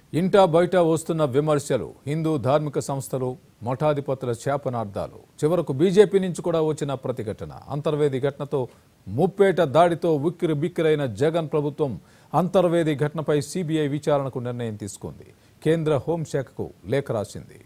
ఇంటా బయట వస్తున్న విమర్శలు హిందూ ధార్మిక సంస్థలు మఠాధిపతుల శాపనార్థాలు చివరకు బీజేపీ నుంచి కూడా వచ్చిన ప్రతిఘటన అంతర్వేది ఘటనతో ముప్పేట దాడితో ఉక్కిరి బిక్కిరైన జగన్ ప్రభుత్వం అంతర్వేది ఘటనపై సిబిఐ విచారణకు నిర్ణయం తీసుకుంది కేంద్ర హోంశాఖకు లేఖ రాసింది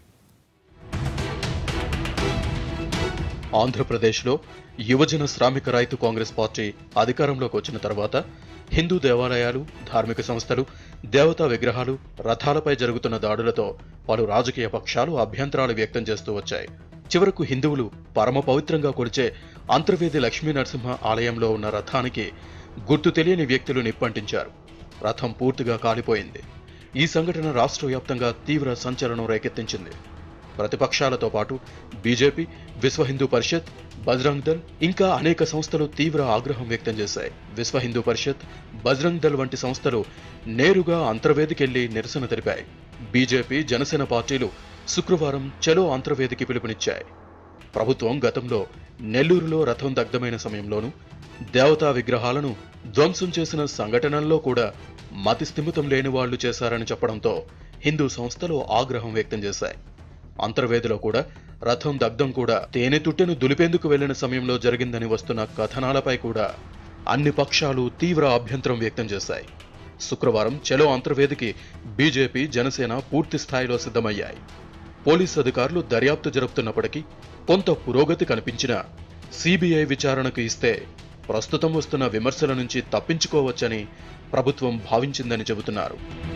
ఆంధ్రప్రదేశ్లో యువజన శ్రామిక రైతు కాంగ్రెస్ పార్టీ అధికారంలోకి వచ్చిన తర్వాత హిందూ దేవాలయాలు ధార్మిక సంస్థలు దేవతా విగ్రహాలు రథాలపై జరుగుతున్న దాడులతో పలు రాజకీయ పక్షాలు అభ్యంతరాలు వ్యక్తం చేస్తూ వచ్చాయి చివరకు హిందువులు పరమ పవిత్రంగా కొలిచే అంతర్వేది లక్ష్మీ నరసింహ ఆలయంలో ఉన్న రథానికి గుర్తు తెలియని వ్యక్తులు నిప్పంటించారు రథం పూర్తిగా కాలిపోయింది ఈ సంఘటన రాష్ట్ర వ్యాప్తంగా తీవ్ర సంచలనం రేకెత్తించింది ప్రతిపక్షాలతో పాటు బీజేపీ విశ్వ హిందూ పరిషత్ బజరంగ్ దల్ ఇంకా అనేక సంస్థలు తీవ్ర ఆగ్రహం వ్యక్తం చేశాయి విశ్వ హిందూ పరిషత్ బజరంగ్ దల్ వంటి సంస్థలు నేరుగా అంతర్వేదికెళ్లి నిరసన తెలిపాయి బీజేపీ జనసేన పార్టీలు శుక్రవారం చలో అంతర్వేదికి పిలుపునిచ్చాయి ప్రభుత్వం గతంలో నెల్లూరులో రథం దగ్ధమైన సమయంలోనూ దేవతా విగ్రహాలను ధ్వంసం చేసిన సంఘటనల్లో కూడా మతి స్థిమితం లేని వాళ్లు చేశారని చెప్పడంతో హిందూ సంస్థలు ఆగ్రహం వ్యక్తం చేశాయి అంతర్వేదిలో కూడా రథం దగ్ధం కూడా తేనె తుట్టెను దులిపేందుకు వెళ్లిన సమయంలో జరిగిందని వస్తున్న కథనాలపై కూడా అన్ని పక్షాలు తీవ్ర అభ్యంతరం వ్యక్తం చేశాయి శుక్రవారం చలో అంతర్వేదికి బీజేపీ జనసేన పూర్తి స్థాయిలో సిద్ధమయ్యాయి పోలీసు అధికారులు దర్యాప్తు జరుపుతున్నప్పటికీ కొంత పురోగతి కనిపించినా సిబిఐ విచారణకు ఇస్తే ప్రస్తుతం వస్తున్న విమర్శల నుంచి తప్పించుకోవచ్చని ప్రభుత్వం భావించిందని చెబుతున్నారు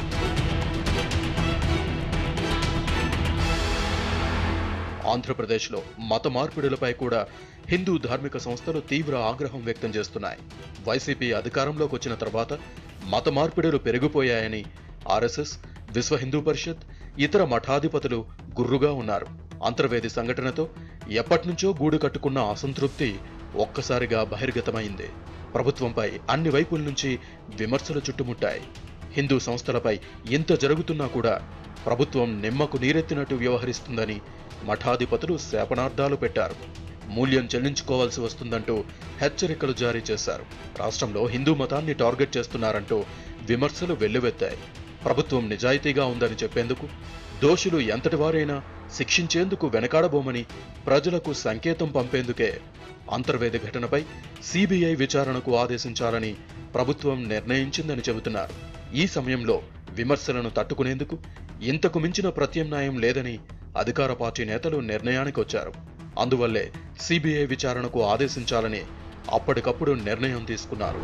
ఆంధ్రప్రదేశ్లో మత మార్పిడులపై కూడా హిందూ ధార్మిక సంస్థలు తీవ్ర ఆగ్రహం వ్యక్తం చేస్తున్నాయి వైసీపీ అధికారంలోకి వచ్చిన తర్వాత మత మార్పిడులు పెరిగిపోయాయని ఆర్ఎస్ఎస్ విశ్వ హిందూ పరిషత్ ఇతర మఠాధిపతులు గుర్రుగా ఉన్నారు అంతర్వేది సంఘటనతో ఎప్పటినుంచో గూడు కట్టుకున్న అసంతృప్తి ఒక్కసారిగా బహిర్గతమైంది ప్రభుత్వంపై అన్ని వైపుల నుంచి విమర్శలు చుట్టుముట్టాయి హిందూ సంస్థలపై ఇంత జరుగుతున్నా కూడా ప్రభుత్వం నిమ్మకు నీరెత్తినట్టు వ్యవహరిస్తుందని మఠాధిపతులు శాపనార్థాలు పెట్టారు మూల్యం చెల్లించుకోవాల్సి వస్తుందంటూ హెచ్చరికలు జారీ చేశారు రాష్ట్రంలో హిందూ మతాన్ని టార్గెట్ చేస్తున్నారంటూ విమర్శలు వెల్లువెత్తాయి ప్రభుత్వం నిజాయితీగా ఉందని చెప్పేందుకు దోషులు ఎంతటి వారైనా శిక్షించేందుకు వెనకాడబోమని ప్రజలకు సంకేతం పంపేందుకే అంతర్వేది ఘటనపై సిబిఐ విచారణకు ఆదేశించాలని ప్రభుత్వం నిర్ణయించిందని చెబుతున్నారు ఈ సమయంలో విమర్శలను తట్టుకునేందుకు ఇంతకు మించిన ప్రత్యామ్నాయం లేదని అధికార పార్టీ నేతలు నిర్ణయానికి వచ్చారు అందువల్లే సిబిఐ విచారణకు ఆదేశించాలని అప్పటికప్పుడు నిర్ణయం తీసుకున్నారు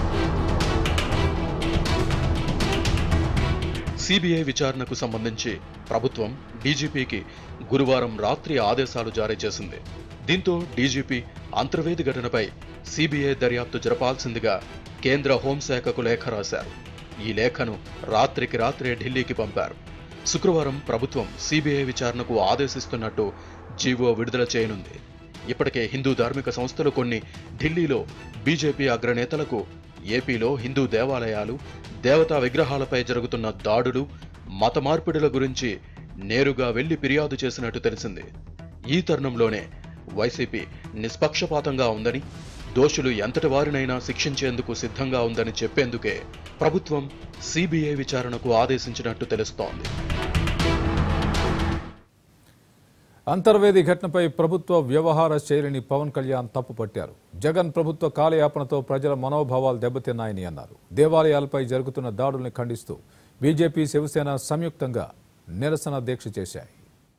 సిబిఐ విచారణకు సంబంధించి ప్రభుత్వం డీజీపీకి గురువారం రాత్రి ఆదేశాలు జారీ చేసింది దీంతో డీజీపీ అంతర్వేది ఘటనపై సిబిఐ దర్యాప్తు జరపాల్సిందిగా కేంద్ర హోంశాఖకు లేఖ రాశారు ఈ లేఖను రాత్రికి రాత్రే ఢిల్లీకి పంపారు శుక్రవారం ప్రభుత్వం సిబిఐ విచారణకు ఆదేశిస్తున్నట్టు జీవో విడుదల చేయనుంది ఇప్పటికే హిందూ ధార్మిక సంస్థలు కొన్ని ఢిల్లీలో బీజేపీ అగ్రనేతలకు ఏపీలో హిందూ దేవాలయాలు దేవతా విగ్రహాలపై జరుగుతున్న దాడులు మత మార్పిడుల గురించి నేరుగా వెళ్లి ఫిర్యాదు చేసినట్టు తెలిసింది ఈ తరుణంలోనే వైసీపీ నిష్పక్షపాతంగా ఉందని దోషులు ఎంతటి వారినైనా శిక్షించేందుకు సిద్ధంగా ఉందని చెప్పేందుకే ప్రభుత్వం సిబిఐ విచారణకు ఆదేశించినట్టు తెలుస్తోంది అంతర్వేది ఘటనపై ప్రభుత్వ వ్యవహార శైలిని పవన్ కళ్యాణ్ తప్పుపట్టారు జగన్ ప్రభుత్వ కాలయాపనతో ప్రజల మనోభావాలు దెబ్బతిన్నాయని అన్నారు దేవాలయాలపై జరుగుతున్న దాడుల్ని ఖండిస్తూ బీజేపీ శివసేన సంయుక్తంగా నిరసన దీక్ష చేశాయి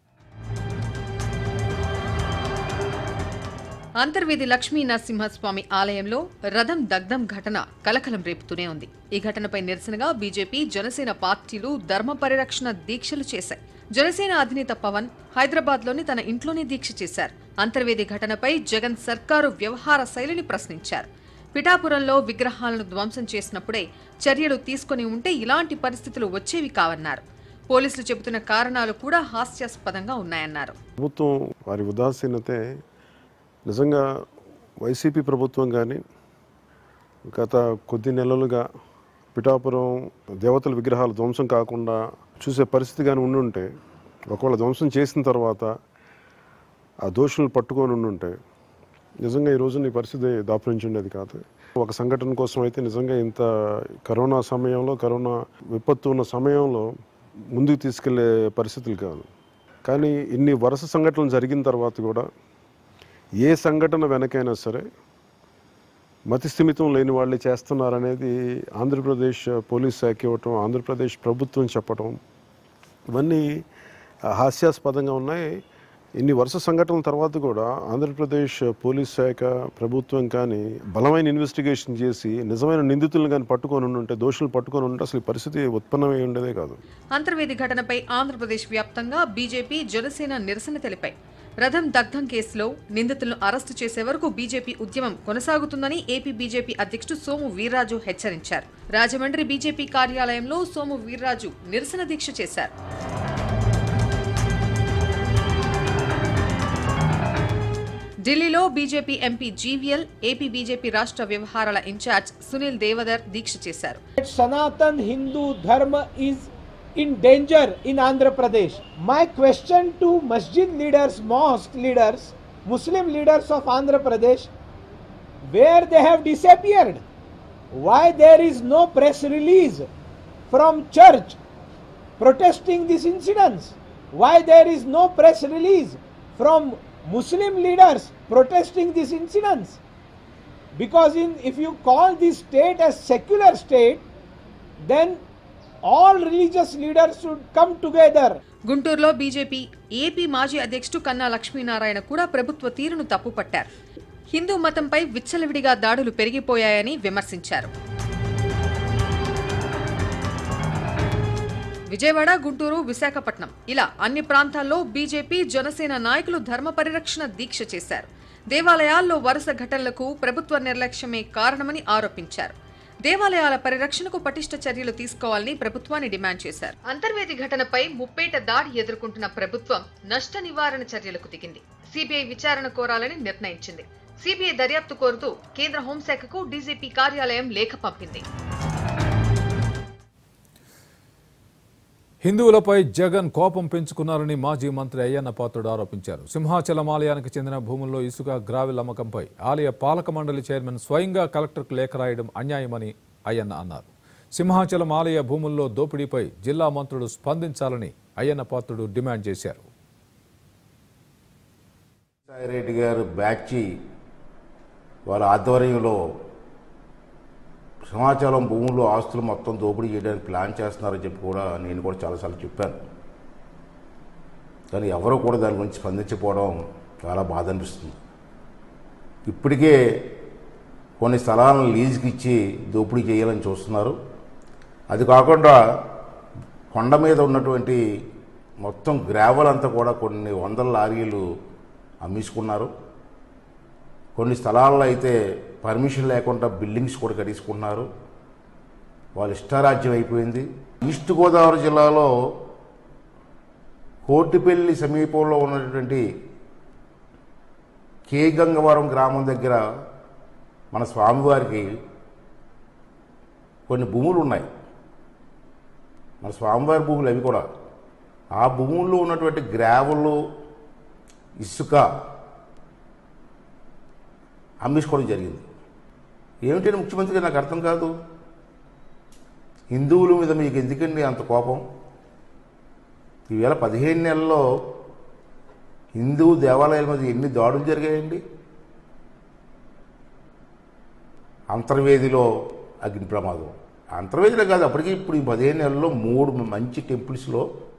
అంతర్వేది లక్ష్మీ నరసింహస్వామి ఆలయంలో రథం దగ్ధం ఘటన కలకలం రేపుతూనే ఉంది ఈ ఘటనపై నిరసనగా బీజేపీ జనసేన పార్టీలు ధర్మ పరిరక్షణ దీక్షలు చేశాయి జనసేన అధినేత పవన్ హైదరాబాద్ లోని తన ఇంట్లోనే దీక్ష చేశారు అంతర్వేది ఘటనపై జగన్ సర్కారు వ్యవహార శైలిని ప్రశ్నించారు పిఠాపురంలో విగ్రహాలను ధ్వంసం చేసినప్పుడే చర్యలు తీసుకుని ఉంటే ఇలాంటి పరిస్థితులు వచ్చేవి కావన్నారు పోలీసులు చెబుతున్న కారణాలు కూడా హాస్యాస్పదంగా ఉన్నాయన్నారు ప్రభుత్వం వారి ఉదాసీనతే నిజంగా వైసీపీ ప్రభుత్వం కానీ గత కొద్ది నెలలుగా పిఠాపురం దేవతల విగ్రహాలు ధ్వంసం కాకుండా చూసే పరిస్థితి కానీ ఉండుంటే ఒకవేళ ధ్వంసం చేసిన తర్వాత ఆ దోషులను పట్టుకొని ఉండుంటే నిజంగా ఈ రోజున ఈ పరిస్థితి దాపురించుండేది కాదు ఒక సంఘటన కోసం అయితే నిజంగా ఇంత కరోనా సమయంలో కరోనా విపత్తు ఉన్న సమయంలో ముందుకు తీసుకెళ్లే పరిస్థితులు కాదు కానీ ఇన్ని వరుస సంఘటనలు జరిగిన తర్వాత కూడా ఏ సంఘటన వెనకైనా సరే మతి స్థిమితం లేని వాళ్ళే చేస్తున్నారనేది ఆంధ్రప్రదేశ్ పోలీస్ శాఖ ఇవ్వటం ఆంధ్రప్రదేశ్ ప్రభుత్వం చెప్పటం ఇవన్నీ ఆ, హాస్యాస్పదంగా ఉన్నాయి ఇన్ని వరుస సంఘటనల తర్వాత కూడా ఆంధ్రప్రదేశ్ పోలీస్ శాఖ ప్రభుత్వం కానీ బలమైన ఇన్వెస్టిగేషన్ చేసి నిజమైన నిందితులను కానీ పట్టుకొని ఉంటే దోషులు పట్టుకొని ఉంటే అసలు ఈ పరిస్థితి ఉత్పన్నమై ఉండేదే కాదు అంతర్వేది ఘటనపై ఆంధ్రప్రదేశ్ వ్యాప్తంగా బీజేపీ జనసేన నిరసన తెలిపాయి రథం దగ్ధం కేసులో నిందితులను అరెస్టు చేసే వరకు బీజేపీ ఉద్యమం కొనసాగుతుందని ఏపీ బీజేపీ అధ్యక్షుడు సోము వీర్రాజు హెచ్చరించారు రాజమండ్రి బీజేపీ కార్యాలయంలో సోము వీర్రాజు నిరసన దీక్ష చేశారు ఢిల్లీలో BJP MP GVL AP BJP రాష్ట్ర వ్యవహారాల ఇన్ఛార్జ్ సునీల్ దేవదర్ దీక్ష చేశారు that Sanatan Hindu Dharma is in danger in Andhra Pradesh. My question to masjid leaders, mosque leaders, Muslim leaders of Andhra Pradesh, where they have disappeared? Why there is no press release from church protesting these incidents? Why there is no press release from Muslim leaders protesting these incidents? because in if you call this state as secular state then all religious leaders should come together గుంటూరులో BJP AP మాజీ అధ్యక్షుడు కన్నా లక్ష్మీనారాయణ కూడా ప్రభుత్వ తీరును తప్పుపట్టారు హిందూ మతంపై విచ్చలవిడిగా దాడులు పెరిగిపోయాయని విమర్శించారు విజయవాడ గుంటూరు విశాఖపట్నం ఇలా అన్ని ప్రాంతాల్లో బీజేపీ జనసేన నాయకులు ధర్మ పరిరక్షణ దీక్ష చేశారు దేవాలయాల్లో వరుస ఘటనలకు ప్రభుత్వ నిర్లక్ష్యమే కారణమని ఆరోపించారు దేవాలయాల పరిరక్షణకు పటిష్ట చర్యలు తీసుకోవాలని ప్రభుత్వాన్ని డిమాండ్ చేశారు అంతర్వేది ఘటనపై ముప్పేట దాడి ఎదుర్కొంటున్న ప్రభుత్వం నష్ట నివారణ చర్యలకు దిగింది సిబిఐ విచారణ కోరాలని నిర్ణయించింది సిబిఐ దర్యాప్తు కోరుతూ కేంద్ర హోంశాఖకు డీజీపీ కార్యాలయం లేఖ పంపింది హిందువులపై జగన్ కోపం పెంచుకున్నారని మాజీ మంత్రి అయ్యన్న పాత్రుడు ఆరోపించారు సింహాచలం ఆలయానికి చెందిన భూముల్లో ఇసుక గ్రావెల్ అమ్మకంపై ఆలయ పాలక మండలి చైర్మన్ స్వయంగా కలెక్టర్కు లేఖ రాయడం అన్యాయమని అయ్యన్న అన్నారు సింహాచలం ఆలయ భూముల్లో దోపిడీపై జిల్లా మంత్రుడు స్పందించాలని అయ్యన్న పాత్రుడు డిమాండ్ చేశారు సాయిరెడ్డి గారు బ్యాచి వాళ్ళ ఆధ్వర్యంలో సమాచారం భూముల్లో ఆస్తులు మొత్తం దోపిడీ చేయడానికి ప్లాన్ చేస్తున్నారని చెప్పి కూడా నేను కూడా చాలాసార్లు చెప్పాను కానీ ఎవరు కూడా దాని గురించి స్పందించకపోవడం చాలా బాధ అనిపిస్తుంది ఇప్పటికే కొన్ని స్థలాలను లీజుకి ఇచ్చి దోపిడీ చేయాలని చూస్తున్నారు అది కాకుండా కొండ మీద ఉన్నటువంటి మొత్తం గ్రావెల్ అంతా కూడా కొన్ని వందల లారీలు అమ్మేసుకున్నారు కొన్ని స్థలాల్లో అయితే పర్మిషన్ లేకుండా బిల్డింగ్స్ కూడా కట్టించుకుంటున్నారు వాళ్ళ ఇష్టారాజ్యం అయిపోయింది ఈస్ట్ గోదావరి జిల్లాలో కోటిపల్లి సమీపంలో ఉన్నటువంటి కే గంగవరం గ్రామం దగ్గర మన స్వామివారికి కొన్ని భూములు ఉన్నాయి మన స్వామివారి భూములు అవి కూడా ఆ భూముల్లో ఉన్నటువంటి గ్రావెలు ఇసుక అమ్మేసుకోవడం జరిగింది ఏమిటంటే ముఖ్యమంత్రి గారు నాకు అర్థం కాదు హిందువుల మీద మీకు ఎందుకండి అంత కోపం ఈవేళ పదిహేను నెలల్లో హిందూ దేవాలయాల మీద ఎన్ని దాడులు జరిగాయండి అంతర్వేదిలో అగ్ని ప్రమాదం అంతర్వేదిలో కాదు అప్పటికి ఇప్పుడు ఈ పదిహేను నెలల్లో మూడు మంచి టెంపుల్స్లో